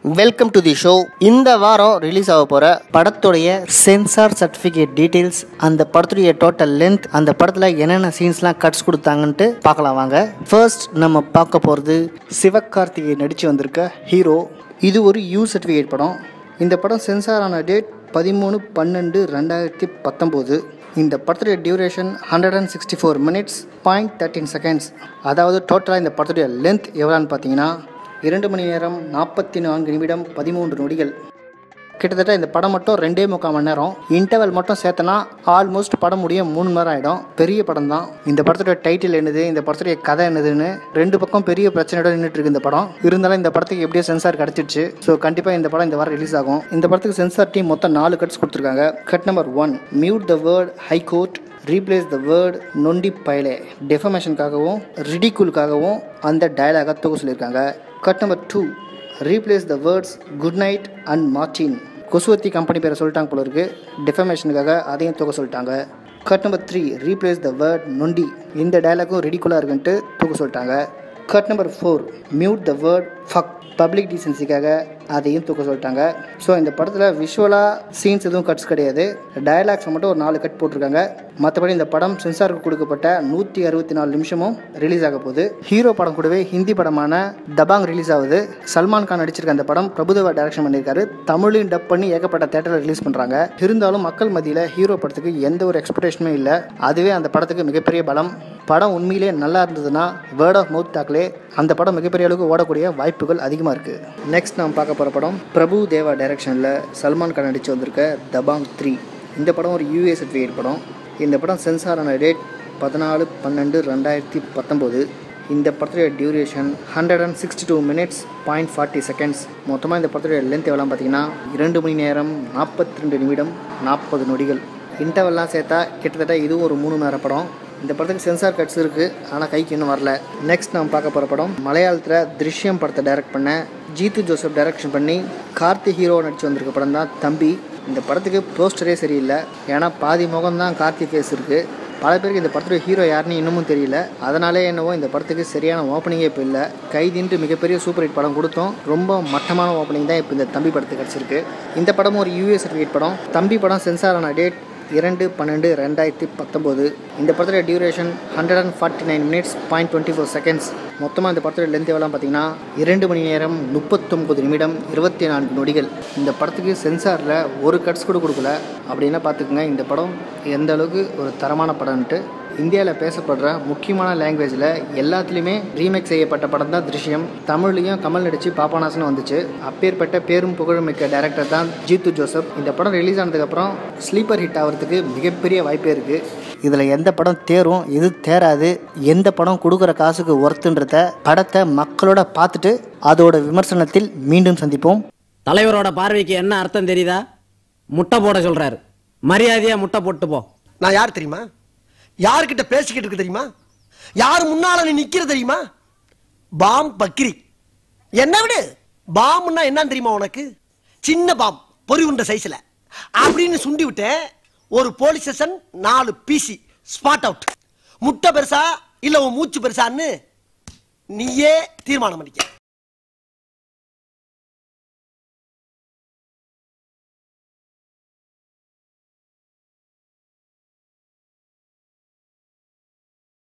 welcome to the show இந்த வாரம் release ஆக போகிற படத்துடைய சென்சார் சர்டிஃபிகேட் டீட்டெயில்ஸ் அந்த படத்துடைய டோட்டல் லென்த் அந்த படத்தில் என்னென்ன சீன்ஸ்லாம் கட்ஸ் கொடுத்தாங்கன்ட்டு பார்க்கலாம் வாங்க ஃபர்ஸ்ட் நம்ம பார்க்க போகிறது சிவகார்த்திகை நடித்து வந்திருக்க ஹீரோ இது ஒரு யூ சர்டிஃபிகேட் படம் இந்த படம் சென்சார் ஆன டேட் பதிமூணு பன்னெண்டு ரெண்டாயிரத்தி பத்தொம்போது இந்த படத்துடைய duration hundred and sixty four minutes point thirteen seconds அதாவது டோட்டலாக இந்த படத்துடைய லென்த் எவ்வளோன்னு பார்த்தீங்கன்னா இரண்டு மணி நேரம் நாற்பத்தி நான்கு நிமிடம் பதிமூன்று நொடிகள் கிட்டத்தட்ட இந்த படம் மட்டும் ரெண்டே முக்கால் மணி நேரம் இன்டர்வல் மட்டும் சேர்த்தனா ஆல்மோஸ்ட் படம் முடிய மூணு மணி நேரம் ஆகிடும் பெரிய படம் தான் இந்த படத்துடைய டைட்டில் என்னது இந்த படத்துடைய கதை என்னதுன்னு ரெண்டு பக்கம் பெரிய பிரச்சனையோட நின்றுட்டு இருக்கு இந்த படம் இருந்தாலும் இந்த படத்துக்கு எப்படியோ சென்சார் கிடச்சிடுச்சு ஸோ கண்டிப்பாக இந்த படம் இந்த வாரம் ரிலீஸ் ஆகும் இந்த படத்துக்கு சென்சார் டீம் மொத்தம் நாலு கட்ஸ் கொடுத்துருக்காங்க cut number one mute the word high court replace the word நொண்டி பயலே டெஃபமேஷனுக்காகவும் ரிடிகுலுக்காகவும் அந்த டயலாக தூக்க சொல்லியிருக்காங்க cut number two replace the words good night and Martin கொசுவத்தி கம்பெனி பேரை சொல்லிட்டாங்க போல இருக்கு டெஃபமேஷனுக்காக அதையும் தூக்க சொல்லிட்டாங்க cut number three replace the word நொண்டி இந்த டயலாக்கும் ரெடிகுலாக இருக்குன்ட்டு தூக்க சொல்லிட்டாங்க cut number four mute the word fuck public டீசென்சிக்காக அதையும் தூக்க சொல்லிட்டாங்க ஸோ இந்த படத்தில் விஷுவலாக சீன்ஸ் எதுவும் கட்ஸ் கிடையாது டயலாக்ஸ் மட்டும் ஒரு நாலு கட் போட்டிருக்காங்க மற்றபடி இந்த படம் சென்சாருக்கு கொடுக்கப்பட்ட நூற்றி அறுபத்தி நாலு நிமிஷமும் ரிலீஸ் ஆக போகுது ஹீரோ படம் கூடவே ஹிந்தி படமான தபாங் ரிலீஸ் ஆகுது சல்மான் கான் நடிச்சிருக்க அந்த படம் பிரபுதேவா டைரக்ஷன் பண்ணியிருக்காரு தமிழையும் டப் பண்ணி ஏகப்பட்ட தேட்டரில் ரிலீஸ் பண்ணுறாங்க இருந்தாலும் மக்கள் மத்தியில் ஹீரோ படத்துக்கு எந்த ஒரு எக்ஸ்பெக்டேஷனுமே இல்லை அதுவே அந்த படத்துக்கு மிகப்பெரிய பலம் படம் உண்மையிலே நல்லா இருந்ததுன்னா வேர்ட் ஆஃப் மவுத் டாக்லே அந்த படம் மிகப்பெரிய அளவுக்கு ஓடக்கூடிய வாய்ப்புகள் அதிகமாக இருக்குது நெக்ஸ்ட் நாம் பார்க்க போகிற படம் பிரபு தேவா டைரக்ஷனில் சல்மான் கான் நடித்து வந்திருக்க தபாங் த்ரீ இந்த படம் ஒரு யூஏ சர்டிஃபிகேட் படம் இந்த படம் சென்சார் ஆன டேட் பதினாலு பன்னெண்டு ரெண்டாயிரத்தி பத்தொம்போது இந்த படத்துடைய duration hundred and sixty two minutes point forty seconds மொத்தமாக இந்த படத்துடைய லென்த் எவ்வளோ பார்த்தீங்கன்னா இரண்டு மணி நேரம் நாற்பத்தி ரெண்டு நிமிடம் நாற்பது நொடிகள் இன்டர்வெல்லாம் சேர்த்தா கிட்டத்தட்ட இதுவும் ஒரு மூணு மணி நேரம் படம் இந்த படத்துக்கு சென்சார் கட்ஸ் இருக்குது ஆனால் கைக்கு இன்னும் வரல நெக்ஸ்ட் நாம் பார்க்க போகிற படம் மலையாளத்தில் திருஷ்யம் படத்தை டைரக்ட் பண்ண ஜீத்து ஜோசப் டைரக்ஷன் பண்ணி கார்த்தி ஹீரோ நடிச்சு வந்திருக்க படம் தான் தம்பி இந்த படத்துக்கு போஸ்டரே சரியில்லை ஏன்னா பாதி முகம் தான் கார்த்தி ஃபேஸ் இருக்குது பல பேருக்கு இந்த படத்துடைய ஹீரோ யாருன்னு இன்னமும் தெரியல அதனாலே என்னவோ இந்த படத்துக்கு சரியான ஓப்பனிங்கே இப்போ இல்லை கைதின்ட்டு மிகப்பெரிய சூப்பர் ஹிட் படம் கொடுத்தோம் ரொம்ப மட்டமான ஓப்பனிங் தான் இப்போ இந்த தம்பி படத்துக்கு கிடச்சிருக்கு இந்த படமும் ஒரு யூஎஸ் சர்டிஃபிகேட் படம் தம்பி படம் சென்சார் ஆன டேட் இரண்டு பன்னெண்டு ரெண்டாயிரத்தி பத்தொம்போது இந்த படத்தோட duration hundred and forty nine minutes point twenty four seconds மொத்தமாக இந்த படத்தோட லென்த் எவ்வளோ பார்த்தீங்கன்னா இரண்டு மணி நேரம் முப்பத்தொம்பது நிமிடம் இருபத்தி நான்கு நொடிகள் இந்த படத்துக்கு சென்சாரில் ஒரு கட்ஸ் கூட கொடுக்கல அப்படின்னா பார்த்துக்குங்க இந்த படம் எந்த அளவுக்கு ஒரு தரமான படம்ன்ட்டு இந்தியாவில் பேசப்படுற முக்கியமான லாங்குவேஜில் எல்லாத்துலேயுமே ரீமேக் செய்யப்பட்ட படம் தான் திருஷ்யம் தமிழ்லையும் கமல் நடித்து பாப்பானாசன் வந்துச்சு அப்பேற்பட்ட பேரும் புகழுமிக்க டேரக்டர் தான் ஜீத்து ஜோசப் இந்த படம் ரிலீஸ் ஆனதுக்கப்புறம் ஸ்லீப்பர் ஹிட் ஆகிறதுக்கு மிகப்பெரிய வாய்ப்பே இருக்குது இதில் எந்த படம் தேரும் எது தேராது எந்த படம் கொடுக்குற காசுக்கு ஒர்த்துன்றத படத்தை மக்களோட பார்த்துட்டு அதோட விமர்சனத்தில் மீண்டும் சந்திப்போம் தலைவரோட பார்வைக்கு என்ன அர்த்தம் தெரியுதா முட்டை போட சொல்றாரு மரியாதையா முட்டை போட்டு போ நான் யார் தெரியுமா யார்கிட்ட பேசிக்கிட்டு இருக்கு தெரியுமா யார் முன்னால நீ நிக்கிற தெரியுமா பாம் பக்கிரி என்ன விடு பாம்னா என்னன்னு தெரியுமா உனக்கு சின்ன பாம் பொறி உண்ட சைஸ்ல அப்படின்னு சுண்டி விட்டேன் ஒரு போலீஸ் ஸ்டேஷன் நாலு பிசி ஸ்பாட் அவுட் முட்டை பெருசா இல்ல உன் மூச்சு பெருசான்னு நீயே தீர்மானம் பண்ணிக்க